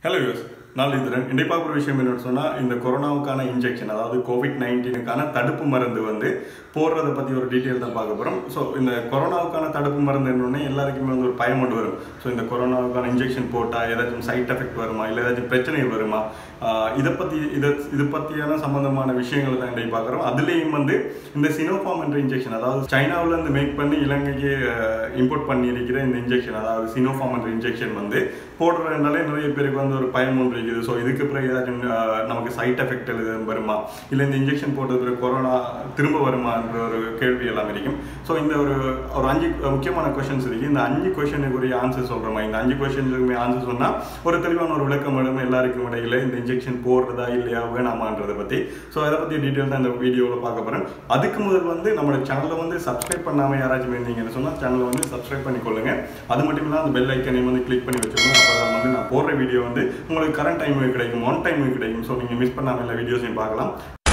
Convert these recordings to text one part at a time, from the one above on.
hello use நான் இதுரன் இன்னைக்கு பார்க்குற விஷயம் என்னன்னு சொன்னால் இந்த கொரோனாவுக்கான இன்ஜெக்ஷன் அதாவது கோவிட் நைன்டீனுக்கான தடுப்பு மருந்து வந்து போடுறத பற்றி ஒரு டீட்டெயில் தான் பார்க்க போகிறோம் ஸோ இந்த கொரோனாவுக்கான தடுப்பு மருந்து என்னொன்னே எல்லாருக்குமே வந்து ஒரு பயம் கொண்டு வரும் ஸோ இந்த கொரோனாவுக்கான இன்ஜெக்ஷன் போட்டால் ஏதாச்சும் சைட் எஃபெக்ட் வருமா இல்லை ஏதாச்சும் பிரச்சனை வருமா ஆஹ் இதை பற்றி இதை இது பற்றியான சம்மந்தமான விஷயங்களை தான் இன்றைக்கு பார்க்குறோம் அதுலேயும் வந்து இந்த சினோஃபார்ம் என்ற இன்ஜெக்ஷன் அதாவது சைனாவுல இருந்து மேக் பண்ணி இலங்கைக்கு இம்போர்ட் பண்ணி இருக்கிற இந்த இன்ஜெக்ஷன் அதாவது சினோஃபார்ம் என்ற இன்ஜெக்ஷன் வந்து போடுறதுனாலே நிறைய பேருக்கு வந்து ஒரு பயம் ஒன்று இருக்குது ஸோ இதுக்கு பிறகு ஏதாச்சும் ஆஹ் நமக்கு சைட் எஃபெக்ட் எதுவும் வருமா இல்லை இந்த இன்ஜெக்ஷன் போட்டது பிறகு கொரோனா திரும்ப வருமான்ற ஒரு கேள்வி எல்லாம் இருக்கும் ஸோ இந்த ஒரு ஒரு அஞ்சு முக்கியமான கொஷின்ஸ் இருக்கு இந்த அஞ்சு கொஷனுக்குரிய ஆன்சர் சொல்கிறோமா இந்த அஞ்சு கொஷனுக்குமே ஆன்சர் சொன்னால் ஒரு தெளிவான ஒரு விளக்கம் வேணும் எல்லாருக்கும் இடையில இந்த இன்ஜெக்ஷன் போடுறதா இல்லையா வேணாமான்றதை பற்றி ஸோ அதை பற்றி டீட்டெயில் தான் இந்த வீடியோவில் பார்க்க போகிறேன் அதுக்கு முதல் வந்து நம்மளோட சேனலை வந்து சப்ஸ்கிரைப் பண்ணாமல் யாராச்சும் இருந்தீங்கன்னு சொன்னால் சேனலை வந்து சப்ஸ்கிரைப் பண்ணிக்கொள்ளுங்க அது மட்டும் இல்லாமல் அந்த பெல் ஐக்கனையும் வந்து கிளிக் பண்ணி வச்சுக்கோங்க அப்போ தான் வந்து நான் போடுற வீடியோ வந்து உங்களுக்கு கரண்ட் டைம் கிடைக்கும் ஒன் டைம் கிடைக்கும் ஸோ நீங்கள் மிஸ் பண்ணாமல் எல்லா வீடியோஸையும் பார்க்கலாம்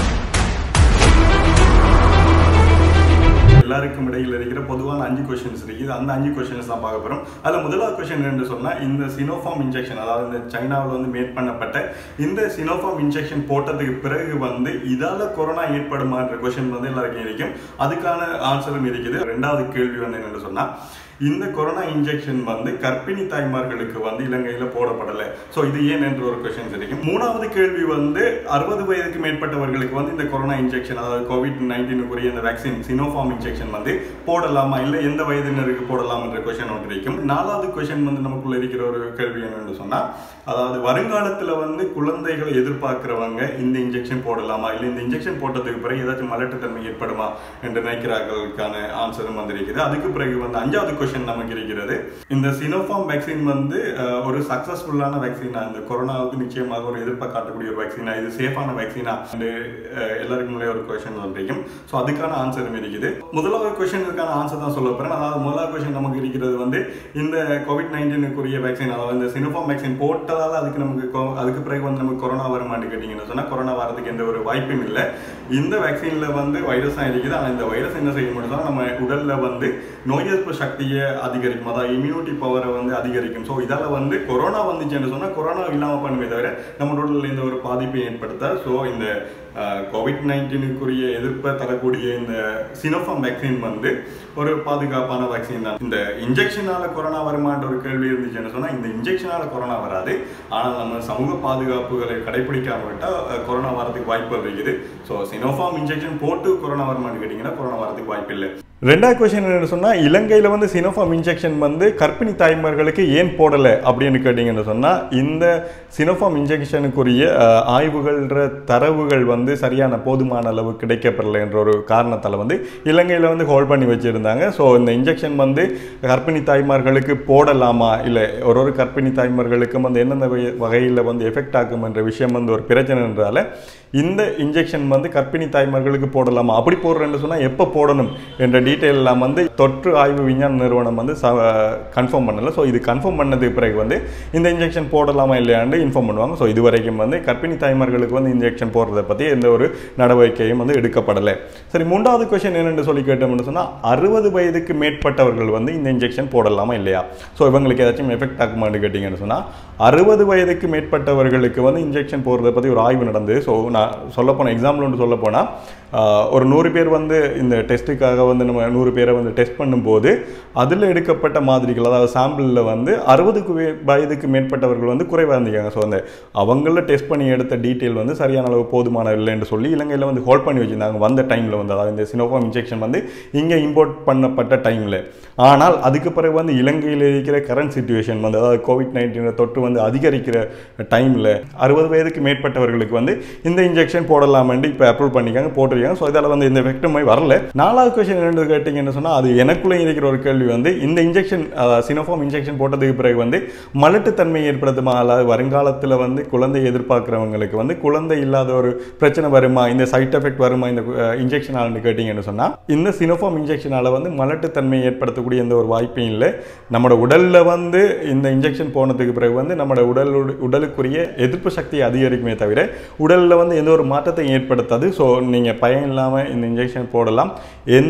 எல்லாருக்கும் இடையில் இருக்கிற பொதுவான அஞ்சு கொஷின்ஸ் இருக்குது அந்த அஞ்சு கொஷின்ஸ் தான் பார்க்க போகிறோம் அதில் முதலாவது கொஷின் என்று சொன்னால் இந்த சினோஃபார்ம் இன்ஜெக்ஷன் அதாவது இந்த சைனாவில் வந்து மேட் பண்ணப்பட்ட இந்த சினோஃபார்ம் இன்ஜெக்ஷன் போட்டதுக்கு பிறகு வந்து இதால் கொரோனா ஏற்படுமான்ற கொஷின் வந்து எல்லாருக்கும் இருக்கும் அதுக்கான ஆன்சரும் இருக்குது ரெண்டாவது கேள்வி வந்து என்னென்னு சொன்னால் இந்த கொரோனா இன்ஜெக்ஷன் வந்து கர்ப்பிணி தாய்மார்களுக்கு வந்து இலங்கையில் போடப்படலை ஸோ இது ஏன் என்ற ஒரு கொஷின்ஸ் இருக்கும் மூணாவது கேள்வி வந்து அறுபது வயதுக்கு மேற்பட்டவர்களுக்கு வந்து இந்த கொரோனா இன்ஜெக்ஷன் அதாவது கோவிட் நைன்டீனுக்குரிய இந்த வேக்சின் சினோஃபார்ம் இன்ஜெக்ஷன் வந்து போடலாமா இல்லை எந்த வயதினருக்கு போடலாம் என்ற கொஷின் ஒன்று இருக்கும் நாலாவது கொஷின் வந்து நமக்குள்ள இருக்கிற ஒரு கேள்வி என்னன்னு சொன்னால் அதாவது வருங்காலத்தில் வந்து குழந்தைகளை எதிர்பார்க்கிறவங்க இந்த இன்ஜெக்ஷன் போடலாமா இல்லை இந்த இன்ஜெக்ஷன் போட்டதுக்கு பிறகு ஏதாச்சும் மலட்டுத்தன்மை ஏற்படுமா என்று நினைக்கிறார்களுக்கான ஆன்சரும் வந்திருக்குது அதுக்கு பிறகு வந்து அஞ்சாவது கொஷின் நமக்கு இருக்கிறது இந்த சினோஃபார்ம் வேக்சின் வந்து அஹ், ஒரு சக்சஸ்ஃபுல்லான வேக்சினா இந்த கொரோனாவுக்கு நிச்சயமாக ஒரு எதிர்ப்பாக காட்டக்கூடிய ஒரு வேக்சினா இது சேஃபான வேக்சினா எல்லாருக்கும் முன்னாடி ஒரு கொஷின் வந்திருக்கும் ஸோ அதுக்கான ஆன்சரும் இருக்குது முதலாவது கொஷனுக்கான ஆன்சர் தான் சொல்ல போறேன் அதாவது முதலாவது கொஷின் நமக்கு இருக்கிறது வந்து இந்த கோவிட் நைன்டீனுக்குரிய வேக்சின் அதாவது இந்த சினோஃபார்ம் வேக்சின் போட்டதால அதுக்கு நமக்கு கொ- அதுக்கு பிறகு வந்து நமக்கு கொரோனா வருமான்னு கேட்டிங்கன்னு சொன்னால் கொரோனா வரதுக்கு எந்த ஒரு வாய்ப்பும் இல்லை இந்த வேக்சின்ல வந்து வைரஸ் தான் இருக்குது ஆனால் இந்த வைரஸ் என்ன செய்ய முடியும்னா நம்ம உடல்ல வந்து நோய் எதிர்ப்பு சக்தியை அதிகரிக்கும் அதாவது இம்யூனிட்டி பவரை வந்து அதிகரிக்கும் ஸோ இதால வந்து கொரோனா வந்துச்சுன்னு சொன்னால் கொரோனா இல்லாமல் பண்ணுமே தவிர நம்ம உடலில் எந்த ஒரு பாதிப்பை ஏற்படுத்த ஸோ இந்த கோவிட் நைன்டீனுக்குரிய எதிர்ப்பை தரக்கூடிய இந்த சினோஃபார்ம் வேக்சின் வந்து ஒரு பாதுகாப்பான வேக்சின் தான் இந்த இன்ஜெக்ஷனால கொரோனா வருமான்ற ஒரு கேள்வி இருந்துச்சுன்னு சொன்னால் இந்த இன்ஜெக்ஷனால கொரோனா வராது ஆனால் நம்ம சமூக பாதுகாப்புகளை கடைபிடிக்காம விட்டால் அஹ், கொரோனா வரதுக்கு வாய்ப்பு இருக்குது ஸோ சினோஃபார்ம் இன்ஜெக்ஷன் போட்டு கொரோனா வருமானு கேட்டிங்கன்னா கொரோனா வரதுக்கு வாய்ப்பு இல்லை ரெண்டாவது கொஸ்டின் என்ன சொன்னால் இலங்கையில் வந்து சினோஃபார்ம் இன்ஜெக்ஷன் வந்து கர்ப்பிணி தாய்மார்களுக்கு ஏன் போடலை அப்படின்னு கேட்டிங்கன்னு சொன்னால் இந்த சினோஃபார்ம் இன்ஜெக்ஷனுக்குரிய அஹ், ஆய்வுகள்ன்ற தரவுகள் வந்து சரியான போதுமான அளவு கிடைக்கப்படலை என்ற ஒரு காரணத்தால் வந்து இலங்கையில் வந்து ஹோல்ட் பண்ணி வச்சுருந்தாங்க ஸோ இந்த இன்ஜெக்ஷன் வந்து கர்ப்பிணி தாய்மார்களுக்கு போடலாமா இல்லை ஒரு ஒரு கர்ப்பிணி தாய்மார்களுக்கும் வந்து எந்தெந்த வகையில் வந்து எஃபெக்ட் ஆகும் என்ற விஷயம் வந்து ஒரு பிரச்சனைன்றால இந்த இன்ஜெக்ஷன் வந்து கர்ப்பிணி தாய்மார்களுக்கு போடலாமா அப்படி போடுறேன்னு சொன்னால் எப்போ போடணும் என்ற டீட்டெயில் எல்லாம் வந்து தொற்று ஆய்வு விஞ்ஞான நிறுவனம் வந்து கன்ஃபார்ம் பண்ணலை ஸோ இது கன்ஃபார்ம் பண்ணதுக்கு பிறகு வந்து இந்த இன்ஜெக்ஷன் போடலாமா இல்லையாண்டு இன்ஃபார்ம் பண்ணுவாங்க ஸோ இது வரைக்கும் வந்து கர்ப்பிணி தாய்மார்களுக்கு வந்து இன்ஜெக்ஷன் போடுறதை பற்றி எந்த ஒரு நடவடிக்கையும் வந்து எடுக்கப்படலை சரி மூன்றாவது கொஸ்டின் என்னென்னு சொல்லி கேட்டோம்னு சொன்னால் அறுபது வயதுக்கு மேற்பட்டவர்கள் வந்து இந்த இன்ஜெக்ஷன் போடலாமா இல்லையா ஸோ இவங்களுக்கு ஏதாச்சும் எஃபெக்ட் ஆகுமான்னு கேட்டிங்கன்னு சொன்னால் அறுபது வயதுக்கு மேற்பட்டவர்களுக்கு வந்து இன்ஜெக்ஷன் போடுறதை பற்றி ஒரு ஆய்வு நடந்தது ஸோ நான் சொல்ல போன எக்ஸாம்பிள் ஒன்று சொல்ல போனால் ஒரு நூறு பேர் வந்து இந்த டெஸ்ட்டுக்காக வந்து நம்ம நூறு பேரை வந்து டெஸ்ட் பண்ணும்போது அதில் எடுக்கப்பட்ட மாதிரிகள் அதாவது சாம்பிளில் வந்து அறுபதுக்கு வே- வயதுக்கு மேற்பட்டவர்கள் வந்து குறைவாக இருந்திருக்காங்க ஸோ அந்த அவங்கள டெஸ்ட் பண்ணி எடுத்த டீட்டெயில் வந்து சரியான அளவு போதுமான இல்லைன்னு சொல்லி இலங்கையில் வந்து ஹோல்ட் பண்ணி வச்சிருந்தாங்க வந்த டைமில் வந்து அதாவது இந்த சினோஃபார்ம் இன்ஜெக்ஷன் வந்து இங்கே இம்போர்ட் பண்ணப்பட்ட டைமில் ஆனால் அதுக்கு பிறகு வந்து இலங்கையில் இருக்கிற கரண்ட் சுச்சுவேஷன் வந்து அதாவது கோவிட் நைன்டீன் தொற்று வந்து அதிகரிக்கிற டைமில் அறுபது வயதுக்கு மேற்பட்டவர்களுக்கு வந்து இந்த இன்ஜெக்ஷன் போடலாமென்று இப்போ அப்ரூவ் பண்ணிக்காங்க போட்டிருக்காங்க ஸோ இதால் வந்து இந்த எஃபெக்ட்டுமே வரல நாலாவது கொஸ்டின் என்ன கேட்டிங்கன்னு சொன்னால் அது எனக்குள்ளே இருக்கிற ஒரு கேள்வி வந்து இந்த இன்ஜெக்ஷன் சினோஃபார்ம் இன்ஜெக்ஷன் போட்டதுக்கு பிறகு வந்து மலட்டுத்தன்மை ஏற்படுத்துமா அதாவது வருங்காலத்தில் வந்து குழந்தை எதிர்பார்க்குறவங்களுக்கு வந்து குழந்தை இல்லாத ஒரு பிரச்சனை வருமா இந்த சைட் எஃபெக்ட் வருமா இந்த இன்ஜெக்ஷனால்னு கேட்டிங்கன்னு சொன்னால் இந்த சினோஃபார்ம் இன்ஜெக்ஷனால் வந்து மலட்டுத்தன்மை ஏற்படுத்தக்கூடிய எந்த ஒரு வாய்ப்பும் இல்லை நம்மளோட உடலில் வந்து இந்த இன்ஜெக்ஷன் போனதுக்கு பிறகு வந்து நம்மளோட உடல் உடலுக்குரிய எதிர்ப்பு சக்தியை அதிகரிக்குமே தவிர உடலில் வந்து எந்த ஒரு மாற்றத்தை ஏற்படுத்தாது ஸோ நீங்கள் பயம் இல்லாமல் இந்த இன்ஜெக்ஷன் போடலாம் எந்த ஒரு மலட்டு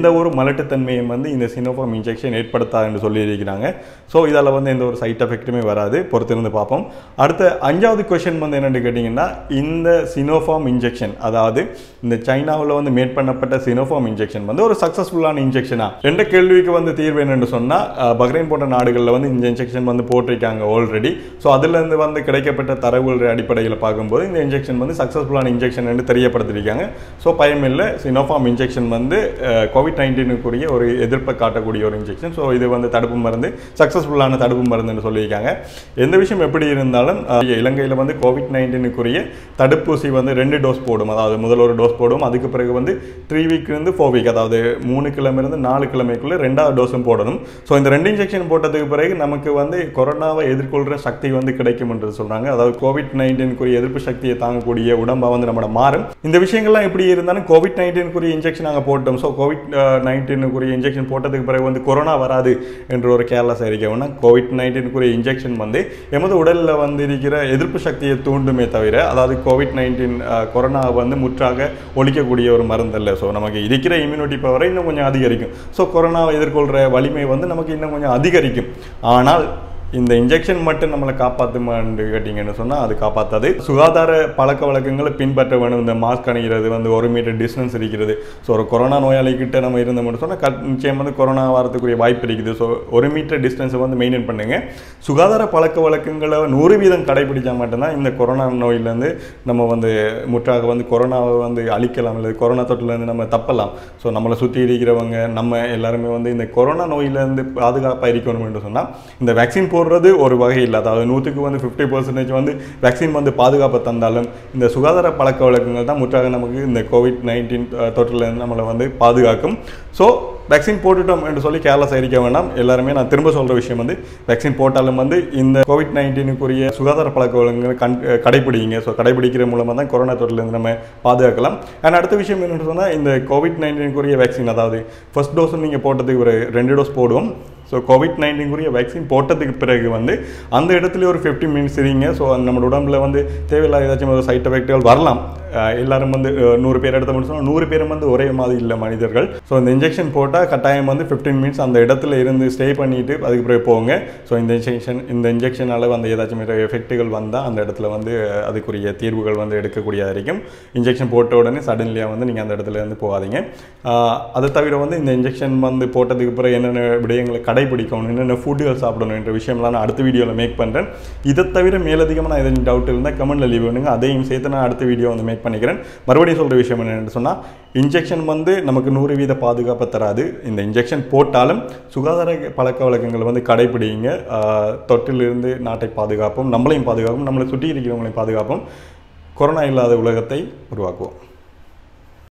மலட்டுத்தன்மையை வந்து இந்த சினோஃபார்ம் இன்ஜெக்ஷன் ஏற்படுத்தாதுன்னு சொல்லியிருக்கிறாங்க ஸோ இதால் வந்து எந்த ஒரு சைட் எஃபெக்ட்டுமே வராது பொறுத்திருந்து பார்ப்போம் அடுத்த அஞ்சாவது கொஷின் வந்து என்னென்னு கேட்டிங்கன்னா இந்த சினோஃபார்ம் இன்ஜெக்ஷன் அதாவது இந்த சைனாவில் வந்து மேட் பண்ணப்பட்ட சினோஃபார்ம் இன்ஜெக்ஷன் வந்து ஒரு சக்ஸஸ்ஃபுல்லான இன்ஜெக்ஷனா ரெண்டு கேள்விக்கு வந்து தீர்வு என்னன்னு சொன்னால் பக்ரைன் போன்ற நாடுகளில் வந்து இந்த இன்ஜெக்ஷன் வந்து போட்டிருக்காங்க ஆல்ரெடி ஸோ அதுலேருந்து வந்து கிடைக்கப்பட்ட தரவுகள் அடிப்படையில் பார்க்கும்போது இந்த இன்ஜெக்ஷன் வந்து சக்ஸஸ்ஃபுல்லான இன்ஜெக்ஷன் என்று தெரியப்படுத்திருக்காங்க ஸோ பயமில்லை சினோஃபார்ம் இன்ஜெக்ஷன் வந்து கோவிட் நைன்டீனுக்குரிய ஒரு எதிர்ப்பை காட்டக்கூடிய ஒரு இன்ஜெக்ஷன் ஸோ இது வந்து தடுப்பு மருந்து சக்ஸஸ்ஃபுல்லான தடுப்பு மருந்துன்னு சொல்லியிருக்காங்க எந்த விஷயம் எப்படி இருந்தாலும் அஹ், இலங்கையில் வந்து கோவிட் நைன்டீனுக்குரிய தடுப்பூசி வந்து ரெண்டு டோஸ் போடும் அதாவது முதல் ஒரு டோஸ் போடும் அதுக்கு பிறகு வந்து த்ரீ வீக்லேருந்து ஃபோர் வீக் அதாவது மூணு கிழமையிலிருந்து நாலு கிழமைக்குள்ளே ரெண்டாவது டோஸும் போடணும் ஸோ இந்த ரெண்டு இன்ஜெக்ஷன் போட்டதுக்கு பிறகு நமக்கு வந்து கொரோனாவை எதிர்கொள்கிற சக்தி வந்து கிடைக்கும் என்று சொல்கிறாங்க அதாவது கோவிட் நைன்டீனுக்குரிய எதிர்ப்பு சக்தியை தாங்கக்கூடிய உடம்பா வந்து நம்மளோட மாறும் இந்த விஷயங்கள்லாம் எப்படி இருந்தாலும் கோவிட் நைன்டீனுக்குரிய இன்ஜெக்ஷன் நாங்கள் போட்டோம் ஸோ கோவிட் நைன்டீனுக்குரிய இன்ஜெக்ஷன் போட்டதுக்கு பிறகு வந்து கொரோனா வராது என்ற ஒரு கேர்லெஸ் அறிக்கைன்னா கோவிட் நைன்டீனுக்குரிய இன்ஜெக்ஷன் வந்து எமது உடலில் வந்து இருக்கிற எதிர்ப்பு சக்தியை தூண்டுமே தவிர அதாவது கோவிட் நைன்டீன் கொரோனா வந்து முற்றாக ஒழிக்கக்கூடிய ஒரு மருந்து இல்லை ஸோ நமக்கு இருக்கிற இம்யூனிட்டி பவரை இன்னும் கொஞ்சம் அதிகரிக்கும் ஸோ கொரோனாவை எதிர்கொள்கிற வலிமை வந்து நமக்கு இன்னும் கொஞ்சம் அதிகரிக்கும் ஆனால் இந்த இன்ஜெக்ஷன் மட்டும் நம்மளை காப்பாற்றுமான்னு கேட்டிங்கன்னு சொன்னால் அது காப்பாற்றாது சுகாதார பழக்க வழக்கங்களை பின்பற்ற வேணும் இந்த மாஸ்க் அணிகிறது வந்து ஒரு மீட்டர் டிஸ்டன்ஸ் இருக்கிறது ஸோ ஒரு கொரோனா நோயாளிகிட்ட நம்ம இருந்தோம்னு சொன்னால் கட் நிச்சயம் வந்து கொரோனா வரதுக்குரிய வாய்ப்பு இருக்குது ஸோ ஒரு மீட்டர் டிஸ்டன்ஸை வந்து மெயின்டைன் பண்ணுங்க சுகாதார பழக்க வழக்கங்களை நூறு வீதம் கடைபிடிச்சா மட்டும்தான் இந்த கொரோனா நோயிலேருந்து நம்ம வந்து முற்றாக வந்து கொரோனாவை வந்து அழிக்கலாம் இல்லை கொரோனா தொற்றுலேருந்து நம்ம தப்பலாம் ஸோ நம்மளை சுற்றி இருக்கிறவங்க நம்ம எல்லாருமே வந்து இந்த கொரோனா நோயிலேருந்து பாதுகாப்பாக இருக்கணும் என்று சொன்னால் இந்த வேக்சின் போடுறது ஒரு வகை இல்லை அதாவது நூற்றுக்கு வந்து ஃபிஃப்டி பர்சன்டேஜ் வந்து வேக்சின் வந்து பாதுகாப்பை தந்தாலும் இந்த சுகாதார பழக்க வழக்கங்கள் தான் முற்றாக நமக்கு இந்த கோவிட் நைன்டீன் தொற்றுலேருந்து நம்மளை வந்து பாதுகாக்கும் ஸோ வேக்சின் போட்டுட்டோம் என்று சொல்லி கேர்லஸ் இருக்க வேண்டாம் எல்லாருமே நான் திரும்ப சொல்கிற விஷயம் வந்து வேக்சின் போட்டாலும் வந்து இந்த கோவிட் நைன்டீனுக்குரிய சுகாதார பழக்க வழக்கங்களை கண் கடைபிடிங்க ஸோ கடைபிடிக்கிற மூலமாக தான் கொரோனா தொற்றுலேருந்து நம்ம பாதுகாக்கலாம் அண்ட் அடுத்த விஷயம் என்னென்னு சொன்னால் இந்த கோவிட் நைன்டீனுக்குரிய வேக்சின் அதாவது ஃபர்ஸ்ட் டோஸ் நீங்கள் போட்டதுக்கு ஒரு ரெண்டு டோஸ் போடுவோம் ஸோ கோவிட் நைன்டீனுக்குரிய வேக்சின் போட்டதுக்கு பிறகு வந்து அந்த இடத்துல ஒரு ஃபிஃப்டி மினிட்ஸ் இருங்க ஸோ நம்ம உடம்புல வந்து தேவையில்லாத ஏதாச்சும் ஒரு சைட் எஃபெக்ட்கள் வரலாம் அஹ் எல்லாரும் வந்து அஹ் நூறு பேர் எடுத்த மட்டும் சொன்னால் நூறு பேரும் வந்து ஒரே மாதிரி இல்லை மனிதர்கள் ஸோ இந்த இன்ஜெக்ஷன் போட்டால் கட்டாயம் வந்து ஃபிஃப்டீன் மினிட்ஸ் அந்த இடத்துல இருந்து ஸ்டே பண்ணிட்டு அதுக்கு பிறகு போங்க ஸோ இந்த இன்ஜெக்ஷன் இந்த இன்ஜெக்ஷனால் வந்து ஏதாச்சும் எஃபெக்ட்டுகள் வந்தால் அந்த இடத்துல வந்து அஹ் அதுக்குரிய தீர்வுகள் வந்து எடுக்கக்கூடியதாக இருக்கும் இன்ஜெக்ஷன் போட்ட உடனே சடன்லியாக வந்து நீங்கள் அந்த இடத்துல இருந்து போகாதீங்க ஆஹ் அதை தவிர வந்து இந்த இன்ஜெக்ஷன் வந்து போட்டதுக்கு பிறகு என்னென்ன விடயங்களை கடைபிடிக்கணும் என்னென்ன ஃபுட்டுகள் சாப்பிடணும் என்ற விஷயம்லாம் நான் அடுத்த வீடியோவில் மேக் பண்ணுறேன் இதை தவிர மேலதிகமாக நான் எதுவும் டவுட் இருந்தால் கமெண்ட்டில் லீவ் பண்ணுங்க அதையும் சேர்த்து நான் அடுத்த வீடியோ வந்து மேக் பண்ணிக்கிறேன் மறுபடியும் சொல்கிற விஷயம் என்னென்னு சொன்னால் இன்ஜெக்ஷன் வந்து நமக்கு நூறு வீத பாதுகாப்பை தராது இந்த இன்ஜெக்ஷன் போட்டாலும் சுகாதார பழக்க வழக்கங்களை வந்து கடைபிடிங்க ஆஹ் தொற்றிலிருந்து நாட்டை பாதுகாப்போம் நம்மளையும் பாதுகாப்போம் நம்மளை சுற்றி இருக்கிறவங்களையும் பாதுகாப்போம் கொரோனா இல்லாத உலகத்தை உருவாக்குவோம்